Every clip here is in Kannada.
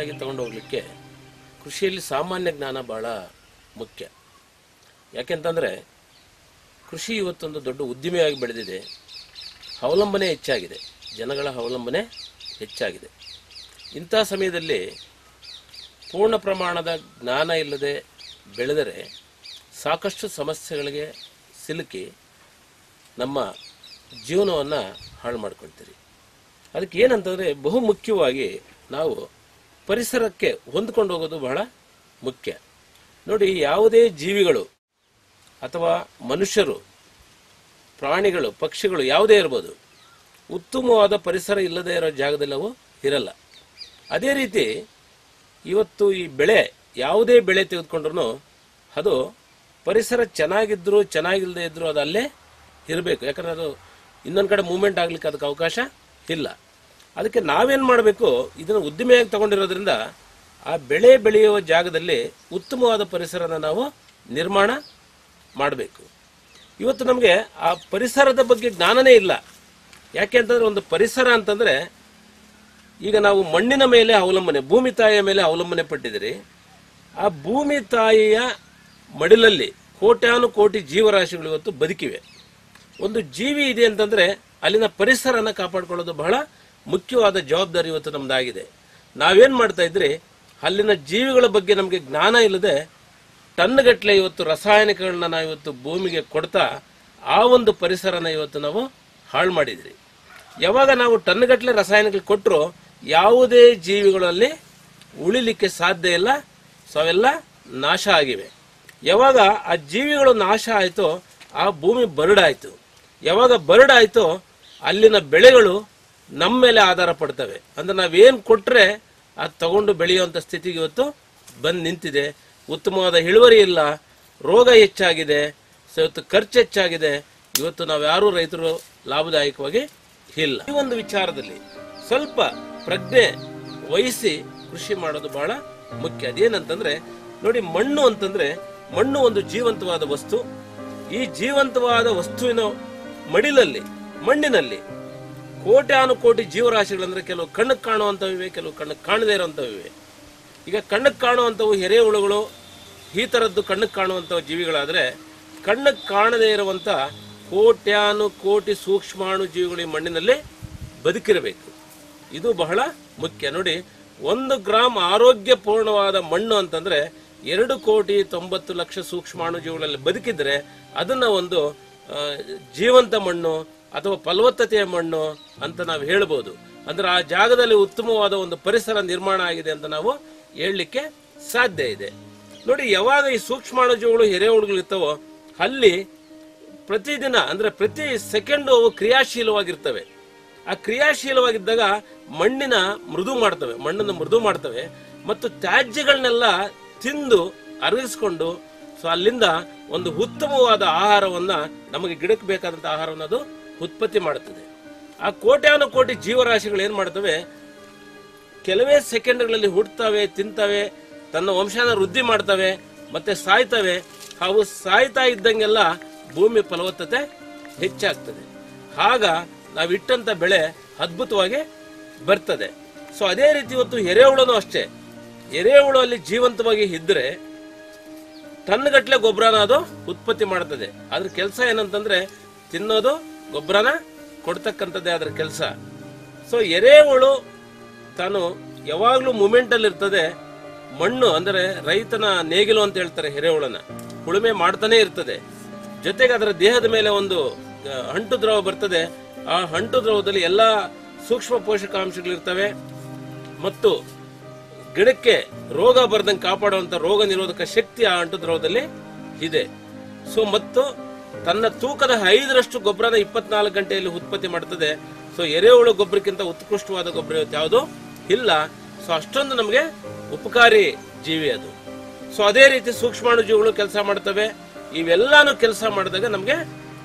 ಯಶಸ್ವಿಯಾಗಿ ತಗೊಂಡು ಹೋಗ್ಲಿಕ್ಕೆ ಕೃಷಿಯಲ್ಲಿ ಸಾಮಾನ್ಯ ಜ್ಞಾನ ಬಹಳ ಮುಖ್ಯ ಯಾಕೆಂತಂದರೆ ಕೃಷಿ ಇವತ್ತೊಂದು ದೊಡ್ಡ ಉದ್ದಿಮೆಯಾಗಿ ಬೆಳೆದಿದೆ ಅವಲಂಬನೆ ಹೆಚ್ಚಾಗಿದೆ ಜನಗಳ ಅವಲಂಬನೆ ಹೆಚ್ಚಾಗಿದೆ ಇಂಥ ಸಮಯದಲ್ಲಿ ಪೂರ್ಣ ಪ್ರಮಾಣದ ಜ್ಞಾನ ಇಲ್ಲದೆ ಬೆಳೆದರೆ ಸಾಕಷ್ಟು ಸಮಸ್ಯೆಗಳಿಗೆ ಸಿಲುಕಿ ನಮ್ಮ ಜೀವನವನ್ನು ಹಾಳು ಮಾಡ್ಕೊಳ್ತೀರಿ ಅದಕ್ಕೆ ಏನಂತಂದರೆ ಬಹು ಮುಖ್ಯವಾಗಿ ನಾವು ಪರಿಸರಕ್ಕೆ ಹೊಂದ್ಕೊಂಡು ಹೋಗೋದು ಬಹಳ ಮುಖ್ಯ ನೋಡಿ ಯಾವುದೇ ಜೀವಿಗಳು ಅಥವಾ ಮನುಷ್ಯರು ಪ್ರಾಣಿಗಳು ಪಕ್ಷಿಗಳು ಯಾವುದೇ ಇರ್ಬೋದು ಉತ್ತಮವಾದ ಪರಿಸರ ಇಲ್ಲದೆ ಇರೋ ಜಾಗದಲ್ಲಿ ಅವು ಇರಲ್ಲ ಅದೇ ರೀತಿ ಇವತ್ತು ಈ ಬೆಳೆ ಯಾವುದೇ ಬೆಳೆ ತೆಗೆದುಕೊಂಡ್ರು ಅದು ಪರಿಸರ ಚೆನ್ನಾಗಿದ್ರು ಚೆನ್ನಾಗಿಲ್ಲದೆ ಇದ್ರು ಅದು ಅಲ್ಲೇ ಇರಬೇಕು ಯಾಕಂದ್ರೆ ಅದು ಇನ್ನೊಂದು ಕಡೆ ಮೂವ್ಮೆಂಟ್ ಆಗ್ಲಿಕ್ಕೆ ಅದಕ್ಕೆ ಅವಕಾಶ ಇಲ್ಲ ಅದಕ್ಕೆ ನಾವೇನು ಮಾಡಬೇಕು ಇದನ್ನು ಉದ್ದಿಮೆಯಾಗಿ ತಗೊಂಡಿರೋದ್ರಿಂದ ಆ ಬೆಳೆ ಬೆಳೆಯುವ ಜಾಗದಲ್ಲಿ ಉತ್ತಮವಾದ ಪರಿಸರನ ನಾವು ನಿರ್ಮಾಣ ಮಾಡಬೇಕು ಇವತ್ತು ನಮಗೆ ಆ ಪರಿಸರದ ಬಗ್ಗೆ ಜ್ಞಾನನೇ ಇಲ್ಲ ಯಾಕೆ ಅಂತಂದ್ರೆ ಒಂದು ಪರಿಸರ ಅಂತಂದ್ರೆ ಈಗ ನಾವು ಮಣ್ಣಿನ ಮೇಲೆ ಅವಲಂಬನೆ ಭೂಮಿ ತಾಯಿಯ ಮೇಲೆ ಅವಲಂಬನೆ ಪಟ್ಟಿದ್ದೀರಿ ಆ ಭೂಮಿ ತಾಯಿಯ ಮಡಿಲಲ್ಲಿ ಕೋಟ್ಯಾನು ಕೋಟಿ ಜೀವರಾಶಿಗಳು ಇವತ್ತು ಬದುಕಿವೆ ಒಂದು ಜೀವಿ ಇದೆ ಅಂತಂದ್ರೆ ಅಲ್ಲಿನ ಪರಿಸರನ ಕಾಪಾಡ್ಕೊಳ್ಳೋದು ಬಹಳ ಮುಖ್ಯವಾದ ಜವಾಬ್ದಾರಿ ಇವತ್ತು ನಮ್ದಾಗಿದೆ ನಾವೇನ್ ಮಾಡ್ತಾ ಇದ್ರಿ ಅಲ್ಲಿನ ಜೀವಿಗಳ ಬಗ್ಗೆ ನಮಗೆ ಜ್ಞಾನ ಇಲ್ಲದೆ ಟನ್ಗಟ್ಟಲೆ ಇವತ್ತು ರಾಸಾಯನಿಕಗಳನ್ನ ನಾವು ಇವತ್ತು ಭೂಮಿಗೆ ಕೊಡ್ತಾ ಆ ಒಂದು ಪರಿಸರನ ಇವತ್ತು ನಾವು ಹಾಳು ಮಾಡಿದ್ರಿ ಯಾವಾಗ ನಾವು ಟನ್ಗಟ್ಟಲೆ ರಾಸಾಯನಿಕ ಕೊಟ್ಟರು ಯಾವುದೇ ಜೀವಿಗಳಲ್ಲಿ ಉಳಿಲಿಕ್ಕೆ ಸಾಧ್ಯ ಇಲ್ಲ ಸೊ ಅವೆಲ್ಲ ನಾಶ ಆಗಿವೆ ಯಾವಾಗ ಆ ಜೀವಿಗಳು ನಾಶ ಆಯಿತೋ ಆ ಭೂಮಿ ಬರಡಾಯಿತು ಯಾವಾಗ ಬರಡಾಯಿತೋ ಅಲ್ಲಿನ ಬೆಳೆಗಳು ನಮ್ಮ ಮೇಲೆ ಆಧಾರ ಪಡ್ತವೆ ಅಂದ್ರೆ ನಾವೇನು ಕೊಟ್ಟರೆ ಅದು ತಗೊಂಡು ಬೆಳೆಯುವಂಥ ಸ್ಥಿತಿಗೆ ಇವತ್ತು ಬಂದು ನಿಂತಿದೆ ಉತ್ತಮವಾದ ಇಳುವರಿ ಇಲ್ಲ ರೋಗ ಹೆಚ್ಚಾಗಿದೆ ಸೊ ಇವತ್ತು ಖರ್ಚು ಹೆಚ್ಚಾಗಿದೆ ಇವತ್ತು ನಾವು ಯಾರೂ ರೈತರು ಲಾಭದಾಯಕವಾಗಿ ಇಲ್ಲ ಈ ಒಂದು ವಿಚಾರದಲ್ಲಿ ಸ್ವಲ್ಪ ಪ್ರಜ್ಞೆ ವಹಿಸಿ ಕೃಷಿ ಮಾಡೋದು ಬಹಳ ಮುಖ್ಯ ಅದೇನಂತಂದ್ರೆ ನೋಡಿ ಮಣ್ಣು ಅಂತಂದ್ರೆ ಮಣ್ಣು ಒಂದು ಜೀವಂತವಾದ ವಸ್ತು ಈ ಜೀವಂತವಾದ ವಸ್ತುವಿನ ಮಡಿಲಲ್ಲಿ ಮಣ್ಣಿನಲ್ಲಿ ಕೋಟ್ಯಾನು ಕೋಟಿ ಜೀವರಾಶಿಗಳಂದ್ರೆ ಕೆಲವು ಕಣ್ಣಿಗೆ ಕಾಣುವಂಥವಿವೆ ಕೆಲವು ಕಣ್ಣಿಗೆ ಕಾಣದೇ ಇರುವಂಥವಿವೆ ಈಗ ಕಣ್ಣಿಗೆ ಕಾಣುವಂಥವು ಎರೆಹುಳುಗಳು ಈ ಥರದ್ದು ಕಣ್ಣಿಗೆ ಕಾಣುವಂಥ ಜೀವಿಗಳಾದರೆ ಕಣ್ಣಿಗೆ ಕಾಣದೇ ಇರುವಂಥ ಕೋಟ್ಯಾನು ಕೋಟಿ ಸೂಕ್ಷ್ಮಾಣು ಜೀವಿಗಳು ಈ ಮಣ್ಣಿನಲ್ಲಿ ಬದುಕಿರಬೇಕು ಇದು ಬಹಳ ಮುಖ್ಯ ನೋಡಿ ಒಂದು ಗ್ರಾಮ್ ಆರೋಗ್ಯಪೂರ್ಣವಾದ ಮಣ್ಣು ಅಂತಂದ್ರೆ ಎರಡು ಕೋಟಿ ತೊಂಬತ್ತು ಲಕ್ಷ ಸೂಕ್ಷ್ಮಾಣು ಜೀವಿಗಳಲ್ಲಿ ಬದುಕಿದ್ರೆ ಅದನ್ನ ಒಂದು ಆ, ಜೀವಂತ ಮಣ್ಣು ಅಥವಾ ಫಲವತ್ತತೆಯ ಮಣ್ಣು ಅಂತ ನಾವು ಹೇಳ್ಬೋದು ಅಂದ್ರೆ ಆ ಜಾಗದಲ್ಲಿ ಉತ್ತಮವಾದ ಒಂದು ಪರಿಸರ ನಿರ್ಮಾಣ ಆಗಿದೆ ಅಂತ ನಾವು ಹೇಳಲಿಕ್ಕೆ ಸಾಧ್ಯ ಇದೆ ನೋಡಿ ಯಾವಾಗ ಈ ಸೂಕ್ಷ್ಮಾಣು ಜೀವಿಗಳು ಎರೆಹುಳುಗಳು ಇರ್ತಾವೋ ಅಲ್ಲಿ ಪ್ರತಿದಿನ ಅಂದ್ರೆ ಪ್ರತಿ ಸೆಕೆಂಡು ಅವು ಕ್ರಿಯಾಶೀಲವಾಗಿರ್ತವೆ ಆ ಕ್ರಿಯಾಶೀಲವಾಗಿದ್ದಾಗ ಮಣ್ಣಿನ ಮೃದು ಮಾಡ್ತವೆ ಮಣ್ಣನ್ನು ಮೃದು ಮಾಡ್ತವೆ ಮತ್ತು ತ್ಯಾಜ್ಯಗಳನ್ನೆಲ್ಲ ತಿಂದು ಅರಗಿಸ್ಕೊಂಡು ಸೊ ಅಲ್ಲಿಂದ ಒಂದು ಉತ್ತಮವಾದ ಆಹಾರವನ್ನ ನಮಗೆ ಗಿಡಕ್ಕೆ ಬೇಕಾದಂತ ಆಹಾರವನ್ನು ಅದು ಉತ್ಪತ್ತಿ ಮಾಡುತ್ತದೆ ಆ ಕೋಟ್ಯಾನು ಕೋಟಿ ಜೀವರಾಶಿಗಳು ಏನ್ ಮಾಡ್ತವೆ ಕೆಲವೇ ಸೆಕೆಂಡ್ಗಳಲ್ಲಿ ಹುಟ್ಟುತ್ತವೆ ತಿಂತವೆ ತನ್ನ ವಂಶನ ವೃದ್ಧಿ ಮಾಡ್ತವೆ ಮತ್ತೆ ಸಾಯ್ತವೆ ಅವು ಸಾಯ್ತಾ ಇದ್ದಂಗೆಲ್ಲ ಭೂಮಿ ಫಲವತ್ತತೆ ಹೆಚ್ಚಾಗ್ತದೆ ಆಗ ನಾವು ಇಟ್ಟಂತ ಬೆಳೆ ಅದ್ಭುತವಾಗಿ ಬರ್ತದೆ ಸೊ ಅದೇ ರೀತಿ ಇವತ್ತು ಎರೆಹುಳನು ಅಷ್ಟೇ ಎರೆಹುಳು ಅಲ್ಲಿ ಜೀವಂತವಾಗಿ ಇದ್ರೆ ಟನ್ಗಟ್ಲೆ ಗೊಬ್ಬರನ ಅದು ಉತ್ಪತ್ತಿ ಮಾಡ್ತದೆ ಅದ್ರ ಕೆಲಸ ಏನಂತಂದ್ರೆ ತಿನ್ನೋದು ಗೊಬ್ಬರನ ಕೊಡ್ತಕ್ಕಂಥದ್ದೇ ಅದ್ರ ಕೆಲಸ ಸೊ ಎರೆಹುಳು ತಾನು ಯಾವಾಗಲೂ ಮೂಮೆಂಟ್ ಅಲ್ಲಿ ಇರ್ತದೆ ಮಣ್ಣು ಅಂದರೆ ರೈತನ ನೇಗಿಲು ಅಂತ ಹೇಳ್ತಾರೆ ಎರೆಹುಳನ ಉಳುಮೆ ಮಾಡ್ತಾನೆ ಇರ್ತದೆ ಜೊತೆಗೆ ಅದರ ದೇಹದ ಮೇಲೆ ಒಂದು ಆ, ಅಂಟು ದ್ರವ ಬರ್ತದೆ ಆ ಅಂಟು ದ್ರವದಲ್ಲಿ ಎಲ್ಲಾ ಸೂಕ್ಷ್ಮ ಪೋಷಕಾಂಶಗಳಿರ್ತವೆ ಮತ್ತು ಗಿಡಕ್ಕೆ ರೋಗ ಬರದಂಗೆ ಕಾಪಾಡುವಂತ ರೋಗ ನಿರೋಧಕ ಶಕ್ತಿ ಆ ಅಂಟು ದ್ರವದಲ್ಲಿ ಇದೆ ಸೊ ಮತ್ತು ತನ್ನ ತೂಕದ ಐದರಷ್ಟು ಗೊಬ್ಬರನ ಇಪ್ಪತ್ನಾಲ್ಕು ಗಂಟೆಯಲ್ಲಿ ಉತ್ಪತ್ತಿ ಮಾಡ್ತದೆ ಸೊ ಎರೆಹುಳು ಗೊಬ್ಬರಕ್ಕಿಂತ ಉತ್ಕೃಷ್ಟವಾದ ಗೊಬ್ಬರ ಇವತ್ತು ಯಾವುದು ಇಲ್ಲ ಸೊ ಅಷ್ಟೊಂದು ನಮಗೆ ಉಪಕಾರಿ ಜೀವಿ ಅದು ಸೊ ಅದೇ ರೀತಿ ಸೂಕ್ಷ್ಮಾಣು ಜೀವಿಗಳು ಕೆಲಸ ಮಾಡ್ತವೆ ಇವೆಲ್ಲಾನು ಕೆಲಸ ಮಾಡಿದಾಗ ನಮಗೆ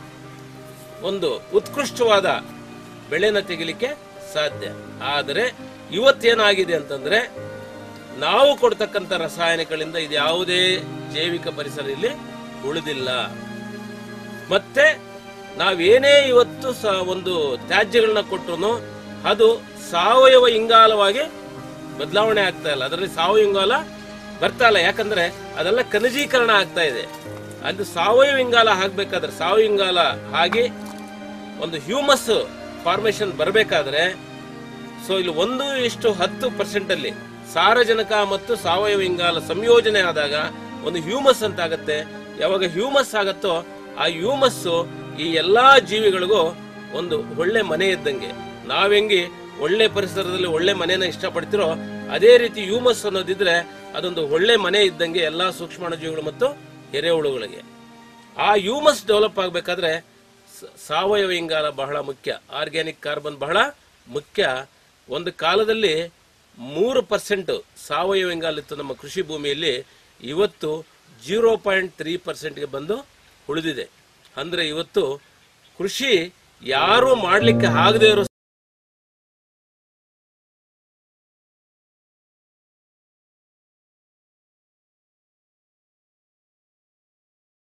ಒಂದು ಉತ್ಕೃಷ್ಟವಾದ ಬೆಳೆನ ತೆಗಿಲಿಕ್ಕೆ ಸಾಧ್ಯ ಆದರೆ ಇವತ್ತೇನಾಗಿದೆ ಅಂತಂದ್ರೆ ನಾವು ಕೊಡ್ತಕ್ಕಂಥ ರಾಸಾಯನಿಕಗಳಿಂದ ಇದು ಯಾವುದೇ ಜೈವಿಕ ಪರಿಸರ ಇಲ್ಲಿ ಉಳಿದಿಲ್ಲ ಮತ್ತೆ ನಾವೇನೇ ಇವತ್ತು ಸ ಒಂದು ತ್ಯಾಜ್ಯಗಳನ್ನ ಕೊಟ್ಟರು ಅದು ಸಾವಯವ ಇಂಗಾಲವಾಗಿ ಬದಲಾವಣೆ ಆಗ್ತಾ ಇಲ್ಲ ಅದರಲ್ಲಿ ಸಾವಯವ ಇಂಗಾಲ ಬರ್ತಾ ಇಲ್ಲ ಯಾಕಂದ್ರೆ ಅದೆಲ್ಲ ಖನಿಜೀಕರಣ ಆಗ್ತಾ ಇದೆ ಅದು ಸಾವಯವ ಇಂಗಾಲ ಹಾಕ್ಬೇಕಾದ್ರೆ ಸಾವಯವ ಇಂಗಾಲ ಹಾಗೆ ಒಂದು ಹ್ಯೂಮಸ್ ಫಾರ್ಮೇಶನ್ ಬರಬೇಕಾದ್ರೆ ಸೊ ಇಲ್ಲಿ ಒಂದು ಇಷ್ಟು ಹತ್ತು ಪರ್ಸೆಂಟ್ ಅಲ್ಲಿ ಸಾರಜನಕ ಮತ್ತು ಸಾವಯವ ಇಂಗಾಲ ಸಂಯೋಜನೆ ಆದಾಗ ಒಂದು ಹ್ಯೂಮಸ್ ಅಂತ ಆಗತ್ತೆ ಯಾವಾಗ ಹ್ಯೂಮಸ್ ಆಗತ್ತೋ ಆ ಹ್ಯೂಮಸ್ ಈ ಎಲ್ಲಾ ಜೀವಿಗಳಿಗೂ ಒಂದು ಒಳ್ಳೆ ಮನೆ ಇದ್ದಂಗೆ ನಾವೆಂಗೆ ಒಳ್ಳೆ ಪರಿಸರದಲ್ಲಿ ಒಳ್ಳೆ ಮನೆನ ಇಷ್ಟಪಡ್ತಿರೋ ಅದೇ ರೀತಿ ಹ್ಯೂಮಸ್ ಅನ್ನೋದಿದ್ರೆ ಅದೊಂದು ಒಳ್ಳೆ ಮನೆ ಇದ್ದಂಗೆ ಎಲ್ಲಾ ಸೂಕ್ಷ್ಮಾಣು ಜೀವಿಗಳು ಮತ್ತು ಎರೆಹುಳುಗಳಿಗೆ ಆ ಹ್ಯೂಮಸ್ ಡೆವಲಪ್ ಆಗಬೇಕಾದ್ರೆ ಸಾವಯವ ಇಂಗಾಲ ಬಹಳ ಮುಖ್ಯ ಆರ್ಗ್ಯಾನಿಕ್ ಕಾರ್ಬನ್ ಬಹಳ ಮುಖ್ಯ ಒಂದು ಕಾಲದಲ್ಲಿ ಮೂರು ಪರ್ಸೆಂಟ್ ಸಾವಯವ ಇಂಗಾಲ ಇತ್ತು ನಮ್ಮ ಕೃಷಿ ಭೂಮಿಯಲ್ಲಿ ಇವತ್ತು ಜೀರೋ ಪಾಯಿಂಟ್ ತ್ರೀ ಪರ್ಸೆಂಟ್ಗೆ ಬಂದು ಉಳಿದಿದೆ ಅಂದ್ರೆ ಇವತ್ತು ಕೃಷಿ ಯಾರು ಮಾಡಲಿಕ್ಕೆ ಆಗದೇ ಇರೋ